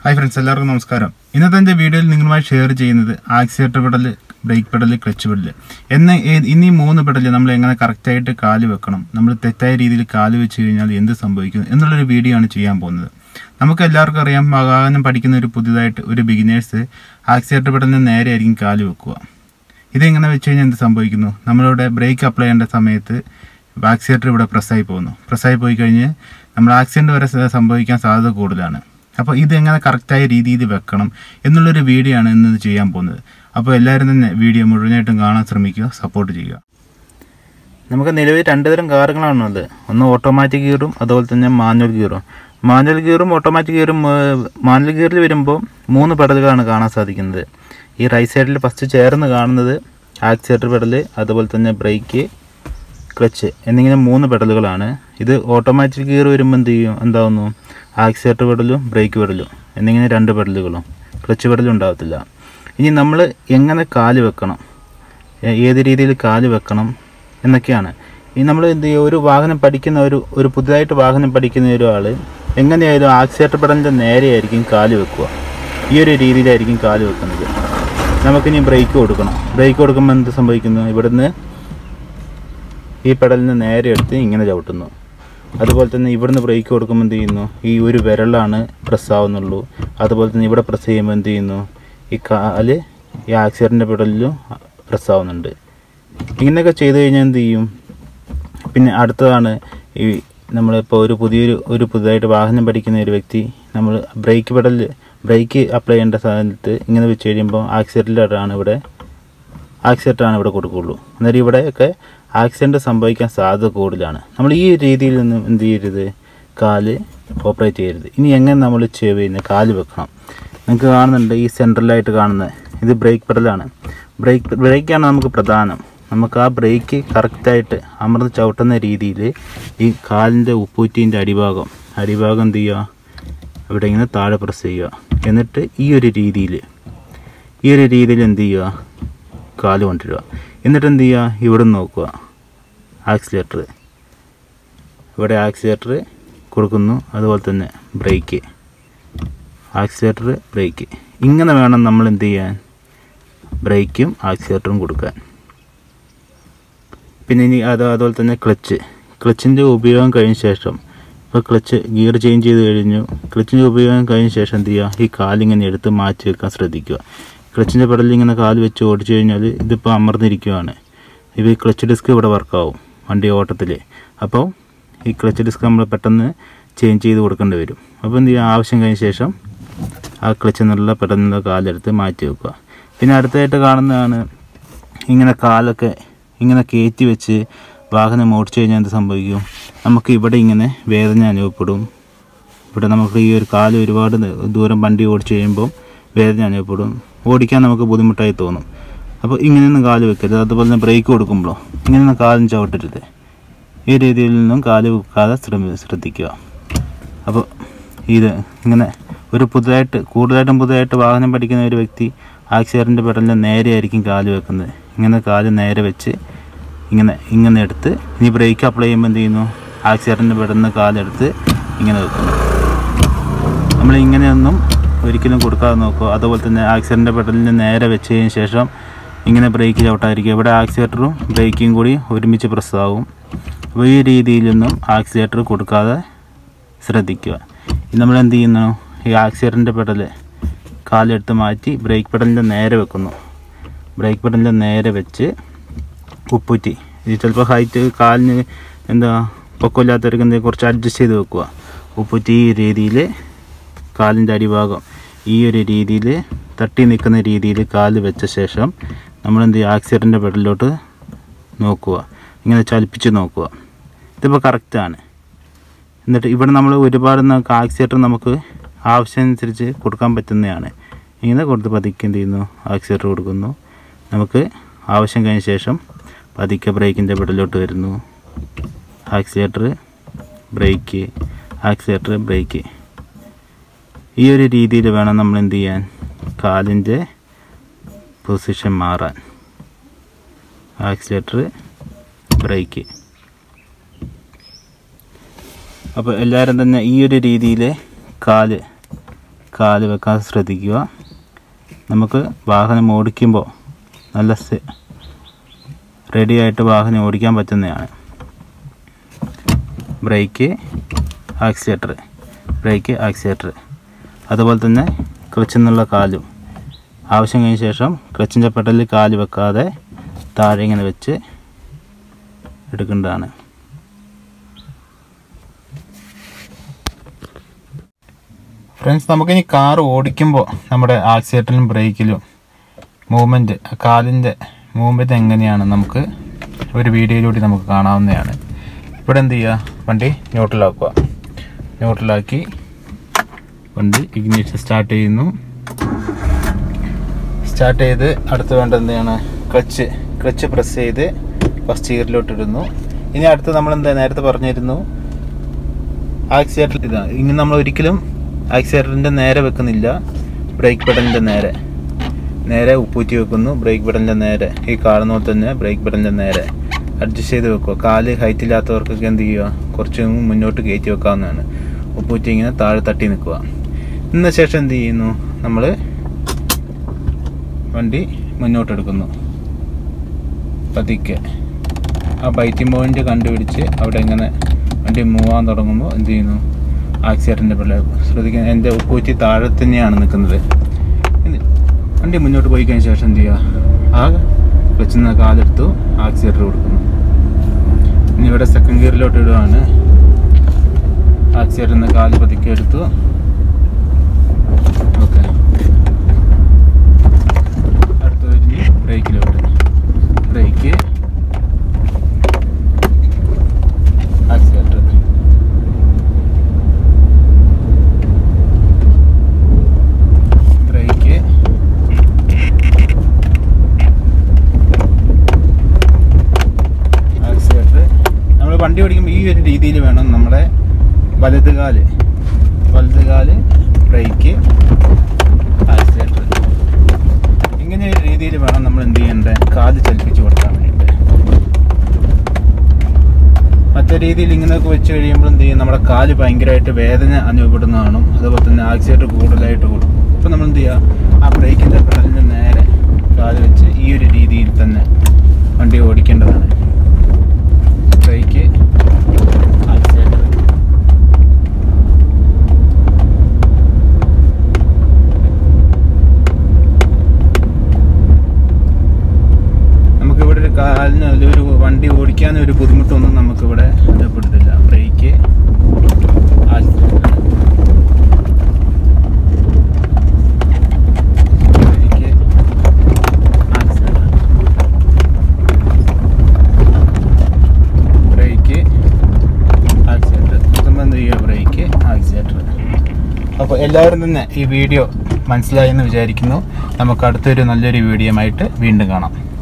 hi friends എല്ലാവർക്കും നമസ്കാരം ഇന്നത്തെ എൻ്റെ വീഡിയോയിൽ നിങ്ങളുമായി ഷെയർ ചെയ്യുന്നത് accelerator pedal brake pedal clutch pedal എന്ന ഏ- ഇന്നീ മൂന്ന് പെഡൽ നമ്മൾ എങ്ങനെ കറക്റ്റായിട്ട് കാല് വെക്കണം നമ്മൾ തെറ്റായ രീതിയിൽ കാല് വെച്ച് കഴിഞ്ഞാൽ എന്ത് സംഭവിക്കും എന്നുള്ളൊരു വീഡിയോ ആണ് ചെയ്യാൻ പോകുന്നത് നമുക്ക് എല്ലാവർക്കും അറിയാം വാഹനം പഠിക്കുന്ന ഒരു പുതിയതായിട്ട് ഒരു ബിഗിനേഴ്സ് ആക്സിലേറ്റർ പെഡലിന് നേരെ ആയിരിക്കും കാല് വെക്കുക ഇതെങ്ങനെ വെച്ച് കഴിഞ്ഞാൽ എന്ത് സംഭവിക്കുന്നു നമ്മളിവിടെ ബ്രേക്ക് അപ്ലൈ ചെയ്യേണ്ട സമയത്ത് ആക്സിലേറ്റർ ഇവിടെ പ്രസ്സായി പോകുന്നു പ്രസ്സായി പോയി കഴിഞ്ഞ് നമ്മൾ ആക്സിഡൻറ്റ് വരെ സ- സംഭവിക്കാൻ സാധ്യത കൂടുതലാണ് അപ്പോൾ ഇതെങ്ങനെ കറക്റ്റായ രീതിയിൽ വെക്കണം എന്നുള്ളൊരു വീഡിയോ ആണ് ഇന്ന് ചെയ്യാൻ പോകുന്നത് അപ്പോൾ എല്ലാവരും തന്നെ വീഡിയോ മുഴുവനായിട്ടും കാണാൻ ശ്രമിക്കുക സപ്പോർട്ട് ചെയ്യുക നമുക്ക് നിലവിൽ രണ്ട് തരം കാറുകളാണുള്ളത് ഒന്ന് ഓട്ടോമാറ്റിക് ഗിയറും അതുപോലെ തന്നെ മാനുവൽ ഗിയറും മാനുവൽ ഗിയറും ഓട്ടോമാറ്റിക് ഗിയറും മാനുവൽ ഗിയറിൽ വരുമ്പോൾ മൂന്ന് പെഡലുകളാണ് കാണാൻ സാധിക്കുന്നത് ഈ റൈറ്റ് സൈഡിൽ ഫസ്റ്റ് ചേർന്ന് കാണുന്നത് ആക്സിലേറ്റർ പെഡൽ അതുപോലെ തന്നെ ബ്രേക്ക് ക്ലച്ച് എന്നിങ്ങനെ മൂന്ന് പെഡലുകളാണ് ഇത് ഓട്ടോമാറ്റിക് ഗിയർ വരുമ്പോൾ എന്ത് ചെയ്യും എന്താവുന്നു ആക്സിലേറ്റർ പെഡലും ബ്രേക്ക് പെഡലും എന്നിങ്ങനെ രണ്ട് പെഡലുകളും ക്ലച്ച് പെഡലും ഉണ്ടാകത്തില്ല ഇനി നമ്മൾ എങ്ങനെ കാല് വെക്കണം ഏ- ഏത് രീതിയിൽ കാല് വെക്കണം എന്നൊക്കെയാണ് ഈ നമ്മൾ എന്ത് ചെയ്യും ഒരു വാഹനം പഠിക്കുന്ന ഒരു ഒരു പുതുതായിട്ട് വാഹനം പഠിക്കുന്ന ഒരാൾ എങ്ങനെയായാലും ആക്സിലേറ്റർ പെഡലിൻ്റെ നേരെയായിരിക്കും കാല് വെക്കുക ഈ ഒരു രീതിയിലായിരിക്കും കാല് വെക്കുന്നത് നമുക്കിനി ബ്രേക്ക് കൊടുക്കണം ബ്രേക്ക് കൊടുക്കുമ്പോൾ എന്ത് സംഭവിക്കുന്നു ഇവിടുന്ന് ഈ പെഡലിന് നേരെ എടുത്ത് ഇങ്ങനെ ചവിട്ടുന്നു അതുപോലെ തന്നെ ഇവിടുന്ന് ബ്രേക്ക് കൊടുക്കുമ്പോൾ എന്ത് ചെയ്യുന്നു ഈ ഒരു വിരലാണ് പ്രസ് ആവുന്നുള്ളൂ അതുപോലെ തന്നെ ഇവിടെ പ്രസ് ചെയ്യുമ്പോൾ എന്ത് ചെയ്യുന്നു ഈ കാല് ഈ ആക്സിഡൻറ്റ് പെഡലിലും പ്രസ് ആവുന്നുണ്ട് ഇങ്ങനെയൊക്കെ ചെയ്ത് കഴിഞ്ഞാൽ എന്ത് ചെയ്യും പിന്നെ അടുത്തതാണ് ഈ നമ്മളിപ്പോൾ ഒരു പുതിയൊരു ഒരു പുതുതായിട്ട് വാഹനം പഠിക്കുന്ന ഒരു വ്യക്തി നമ്മൾ ബ്രേക്ക് പെഡൽ ബ്രേക്ക് അപ്ലൈ ചെയ്യേണ്ട സ്ഥലത്ത് ഇങ്ങനെ വെച്ച് കഴിയുമ്പോൾ ആക്സിഡൻറ്റാണ് ഇവിടെ ആക്സിഡൻ്റാണ് ഇവിടെ കൊടുക്കുകയുള്ളൂ അന്നേരം ഇവിടെയൊക്കെ ആക്സിഡൻറ്റ് സംഭവിക്കാൻ സാധ്യത കൂടുതലാണ് നമ്മൾ ഈ രീതിയിൽ നിന്നും എന്ത് ചെയ്യരുത് കാല് ഓപ്പറേറ്റ് ചെയ്യരുത് ഇനി എങ്ങനെ നമ്മൾ ചെയ്യുന്നത് കാല് വെക്കണം നിങ്ങൾക്ക് കാണുന്നുണ്ട് ഈ സെൻട്രലായിട്ട് കാണുന്നത് ഇത് ബ്രേക്ക് പെഡലാണ് ബ്രേക്ക് ബ്രേക്കാണ് നമുക്ക് പ്രധാനം നമുക്ക് ആ ബ്രേക്ക് കറക്റ്റായിട്ട് അമർന്ന് ചവിട്ടുന്ന രീതിയിൽ ഈ കാലിൻ്റെ ഉപ്പൂറ്റീൻ്റെ അടിഭാഗം അടിഭാഗം എന്ത് ചെയ്യുക ഇവിടെ ഇങ്ങനെ താഴെ പ്രസ് ചെയ്യുക എന്നിട്ട് ഈ ഒരു രീതിയിൽ ഈ ഒരു രീതിയിൽ എന്ത് ചെയ്യുക കാല് കൊണ്ടുവരിക എന്നിട്ട് എന്ത് ചെയ്യുക ഇവിടെ നോക്കുക ആക്സിലേറ്റർ ഇവിടെ ആക്സിലേറ്റർ കൊടുക്കുന്നു അതുപോലെ തന്നെ ബ്രേക്ക് ആക്സിലേറ്റർ ബ്രേക്ക് ഇങ്ങനെ വേണം നമ്മൾ എന്ത് ചെയ്യാൻ ബ്രേക്കും ആക്സിലേറ്ററും കൊടുക്കാൻ പിന്നെ ഇനി അത് അതുപോലെ തന്നെ ക്ലച്ച് ക്ലച്ചിൻ്റെ ഉപയോഗം കഴിഞ്ഞ ശേഷം ഇപ്പോൾ ക്ലച്ച് ഗിയർ ചേഞ്ച് ചെയ്ത് കഴിഞ്ഞു ക്ലച്ചിൻ്റെ ഉപയോഗം കഴിഞ്ഞ ശേഷം എന്ത് ചെയ്യുക ഈ കാലിങ്ങനെ എടുത്ത് മാറ്റി വെക്കാൻ ശ്രദ്ധിക്കുക ക്ലച്ചിൻ്റെ പെടലിൽ ഇങ്ങനെ കാല് വെച്ച് ഓടിച്ചു കഴിഞ്ഞാൽ ഇതിപ്പോൾ അമർന്നിരിക്കുകയാണ് ഇത് ഈ ക്ലച്ച് ഡിസ്ക് ഇവിടെ വർക്കാവും വണ്ടി ഓട്ടത്തിൽ അപ്പോൾ ഈ ക്ലച്ച് ഡിസ്ക് നമ്മൾ പെട്ടെന്ന് ചേഞ്ച് ചെയ്ത് കൊടുക്കേണ്ടി വരും അപ്പോൾ എന്ത് ചെയ്യുക ആവശ്യം കഴിഞ്ഞ ശേഷം ആ ക്ലച്ച് എന്നുള്ള പെട്ടെന്ന് കാലെടുത്ത് മാറ്റി വെക്കുക പിന്നെ അടുത്തായിട്ട് കാണുന്നതാണ് ഇങ്ങനെ കാലൊക്കെ ഇങ്ങനെ കയറ്റി വെച്ച് വാഹനം ഓടിച്ചു കഴിഞ്ഞാൽ എന്ത് സംഭവിക്കും നമുക്ക് ഇവിടെ ഇങ്ങനെ വേദന അനുഭവപ്പെടും ഇവിടെ നമുക്ക് ഈ ഒരു കാല് ഒരുപാട് ന- ദൂരം വണ്ടി ഓടിച്ചു കഴിയുമ്പോൾ വേദന അനുഭവപ്പെടും ഓടിക്കാൻ നമുക്ക് ബുദ്ധിമുട്ടായി തോന്നും അപ്പോൾ ഇങ്ങനെയൊന്നും കാല് വെക്കരുത് അതുപോലെ തന്നെ ബ്രേക്ക് കൊടുക്കുമ്പോഴോ ഇങ്ങനെയൊന്നും കാലും ചവിട്ടരുത് ഈ രീതിയിൽ നിന്നും കാല് വെക്കാതെ ശ്രമി ശ്രദ്ധിക്കുക അപ്പോൾ ഇത് ഇങ്ങനെ ഒരു പുതുതായിട്ട് കൂടുതലായിട്ടും പുതുതായിട്ട് വാഹനം പഠിക്കുന്ന ഒരു വ്യക്തി ആക്സിഡൻറ്റ് പെടലിൻ്റെ നേരെ ആയിരിക്കും കാല് വെക്കുന്നത് ഇങ്ങനെ കാല് നേരെ വെച്ച് ഇങ്ങനെ ഇങ്ങനെ എടുത്ത് ഇനി ബ്രേക്ക് അപ്ലൈ ചെയ്യുമ്പോൾ എന്ത് ചെയ്യുന്നു ആക്സിഡൻറ്റ് പെടുന്ന കാലെടുത്ത് ഇങ്ങനെ വെക്കുന്നു നമ്മൾ ഇങ്ങനെയൊന്നും ഒരിക്കലും കൊടുക്കാതെ നോക്കുക അതുപോലെ തന്നെ ആക്സിഡൻ്റ് പെഡലിന് നേരെ വെച്ചതിന് ശേഷം ഇങ്ങനെ ബ്രേക്ക് ചവിട്ടാതിരിക്കുക ഇവിടെ ആക്സിലേറ്ററും ബ്രേക്കും കൂടി ഒരുമിച്ച് പ്രസ് ആവും അപ്പോൾ ഈ രീതിയിലൊന്നും ആക്സിലേറ്റർ കൊടുക്കാതെ ശ്രദ്ധിക്കുക ഇനി നമ്മൾ എന്ത് ചെയ്യുന്നു ഈ ആക്സിലേറ്ററിൻ്റെ പെഡൽ കാലെടുത്ത് മാറ്റി ബ്രേക്ക് പെഡലിൻ്റെ നേരെ വെക്കുന്നു ബ്രേക്ക് പെഡലിൻ്റെ നേരെ വെച്ച് ഉപ്പൂറ്റി ഇത് ചിലപ്പോൾ ഹൈറ്റ് കാലിന് എന്താ പൊക്കമില്ലാത്തവർക്ക് എന്തെങ്കിലും കുറച്ച് അഡ്ജസ്റ്റ് ചെയ്ത് വെക്കുക ഉപ്പൂറ്റി ഈ രീതിയിൽ കാലിൻ്റെ അടിഭാഗം ഈ ഒരു രീതിയിൽ തട്ടി നിൽക്കുന്ന രീതിയിൽ കാല് വെച്ച ശേഷം നമ്മൾ എന്ത് ചെയ്യുക ആക്സിഡൻറ്റ് പെഡലിലോട്ട് നോക്കുക ഇങ്ങനെ ചലിപ്പിച്ച് നോക്കുക ഇതിപ്പോൾ കറക്റ്റാണ് എന്നിട്ട് ഇവിടെ നമ്മൾ ഒരുപാട് നമുക്ക് ആക്സിലേറ്റർ നമുക്ക് ആവശ്യമനുസരിച്ച് കൊടുക്കാൻ പറ്റുന്നതാണ് ഇങ്ങനെ കൊടുത്ത് പതുക്കെ എന്ത് ചെയ്യുന്നു ആക്സിലേറ്റർ കൊടുക്കുന്നു നമുക്ക് ആവശ്യം കഴിഞ്ഞ ശേഷം പതുക്കെ ബ്രേക്കിൻ്റെ പെടലോട്ട് വരുന്നു ആക്സിലേറ്റർ ബ്രേക്ക് ആക്സിലേറ്റർ ബ്രേക്ക് ഈ ഒരു രീതിയിൽ വേണം നമ്മൾ എന്ത് ചെയ്യാൻ കാലിൻ്റെ പൊസിഷൻ മാറാൻ ആക്സിലേറ്റർ ബ്രേക്ക് അപ്പോൾ എല്ലാവരും തന്നെ ഈ ഒരു രീതിയിൽ കാല് കാല് വെക്കാൻ ശ്രദ്ധിക്കുക നമുക്ക് വാഹനം ഓടിക്കുമ്പോൾ നല്ല റെഡി ആയിട്ട് വാഹനം ഓടിക്കാൻ പറ്റുന്നതാണ് ബ്രേക്ക് ആക്സിലേറ്റർ ബ്രേക്ക് ആക്സിലേറ്റർ അതുപോലെ തന്നെ ക്ലച്ചിൽ നിന്നുള്ള കാലും ആവശ്യം കഴിഞ്ഞ ശേഷം ക്ലച്ചിൻ്റെ പെടലിൽ കാല് വെക്കാതെ താഴെ ഇങ്ങനെ വെച്ച് എടുക്കേണ്ടതാണ് ഫ്രണ്ട്സ് നമുക്കിനി കാർ ഓടിക്കുമ്പോൾ നമ്മുടെ ആക്സിലേറ്ററിലും ബ്രേക്കിലും മൂവ്മെൻറ്റ് കാലിൻ്റെ മൂവ്മെൻറ്റ് എങ്ങനെയാണ് നമുക്ക് ഒരു വീഡിയോയിലൂടെ നമുക്ക് കാണാവുന്നതാണ് ഇവിടെ എന്ത് ചെയ്യുക വണ്ടി ന്യൂട്രലാക്കുക ന്യൂട്രലാക്കി വണ്ടി ഇഗ്നിഷൻ സ്റ്റാർട്ട് ചെയ്യുന്നു സ്റ്റാർട്ട് ചെയ്ത് അടുത്ത് വേണ്ട എന്താണ് ക്ലച്ച് ക്ലച്ച് പ്രസ് ചെയ്ത് ഫസ്റ്റ് ഗിയറിലോട്ട് ഇടുന്നു ഇനി അടുത്ത് നമ്മൾ എന്താ നേരത്തെ പറഞ്ഞിരുന്നു ആക്സിലേറ്റർ ഇതാ ഇനി നമ്മൾ ഒരിക്കലും ആക്സിലേറ്ററിൻ്റെ നേരെ വെക്കുന്നില്ല ബ്രേക്ക് പെഡലിൻ്റെ നേരെ നേരെ ഉപ്പൂറ്റി വെക്കുന്നു ബ്രേക്ക് പെഡലിൻ്റെ നേരെ ഈ കാണുന്ന പോലെ തന്നെ ബ്രേക്ക് പെഡലിൻ്റെ നേരെ അഡ്ജസ്റ്റ് ചെയ്ത് വെക്കുക കാല് ഹൈറ്റ് ഇല്ലാത്തവർക്കൊക്കെ എന്ത് ചെയ്യുക കുറച്ച് മുന്നോട്ട് കയറ്റി വെക്കാവുന്നതാണ് ഉപ്പൂറ്റി ഇങ്ങനെ താഴെ തട്ടി നിൽക്കുക ഇന്ന ശേഷം എന്ത് ചെയ്യുന്നു നമ്മൾ വണ്ടി മുന്നോട്ടെടുക്കുന്നു പതിക്കെ ആ ബൈറ്റിംഗ് പോയിന്റ് കണ്ടുപിടിച്ച് അവിടെ ഇങ്ങനെ വണ്ടി മൂവ് ആകാൻ തുടങ്ങുമ്പോൾ എന്ത് ചെയ്യുന്നു ആക്സിഡൻറ്റിൻ്റെ പിള്ളേർ ശ്രദ്ധിക്കാൻ എൻ്റെ ഉപ്പൂറ്റി താഴെ തന്നെയാണ് നിൽക്കുന്നത് ഇനി വണ്ടി മുന്നോട്ട് പോയി കഴിഞ്ഞ ശേഷം എന്ത് ചെയ്യുക ആ വെച്ചുന്ന കാലെടുത്തു ആക്സിഡർ കൊടുക്കുന്നു ഇനി ഇവിടെ സെക്കൻഡ് ഗിയറിലോട്ട് ഇടുവാണ് ആക്സിഡറിന്ന് കാല് പതുക്കെ എടുത്തു ഓക്കെ അടുത്ത കഴിഞ്ഞ് ബ്രേക്കിലോട്ട് ബ്രേക്ക് ആക്സിലേറ്റർ ബ്രേക്ക് ആക്സിലേറ്റർ നമ്മൾ വണ്ടി ഓടിക്കുമ്പോൾ ഈ ഒരു രീതിയിൽ വേണം നമ്മുടെ വലത് കാല് വലത് കാല് ബ്രേക്ക് ആക്സിലേറ്റർ ഇങ്ങനെ ഒരു രീതിയിൽ വേണം നമ്മൾ എന്ത് ചെയ്യേണ്ടത് കാല് ചലിപ്പിച്ച് കൊടുക്കാൻ വേണ്ടിയിട്ട് മറ്റേ രീതിയിൽ ഇങ്ങനെയൊക്കെ വെച്ച് കഴിയുമ്പോൾ എന്ത് ചെയ്യും നമ്മുടെ കാല് ഭയങ്കരമായിട്ട് വേദന അനുഭവപ്പെടുന്നതാണ് അതുപോലെ തന്നെ ആക്സിഡൻറ്റ് കൂടുതലായിട്ട് കൊടുക്കും ഇപ്പം നമ്മൾ എന്ത് ചെയ്യുക ആ ബ്രേക്കിൻ്റെ പെടലിൻ്റെ നേരെ കാല് വെച്ച് ഈ ഒരു രീതിയിൽ തന്നെ വണ്ടി ഓടിക്കേണ്ടതാണ് ബ്രേക്ക് ആക്സിലേറ്റർ നമുക്കിവിടെ ഒരു കാലിന് അല്ലെങ്കിൽ ഒരു വണ്ടി ഓടിക്കാൻ ഒരു ബുദ്ധിമുട്ടൊന്നും നമുക്കിവിടെ അനുഭവപ്പെടുന്നില്ല brake accelerator brake accelerator brake accelerator മൊത്തം എന്ത് ചെയ്യുക ബ്രേക്ക് ആക്സിലേറ്റർ അപ്പോൾ എല്ലാവരും തന്നെ ഈ വീഡിയോ മനസ്സിലായെന്ന് വിചാരിക്കുന്നു നമുക്ക് അടുത്തൊരു നല്ലൊരു വീഡിയോ ആയിട്ട് വീണ്ടും കാണാം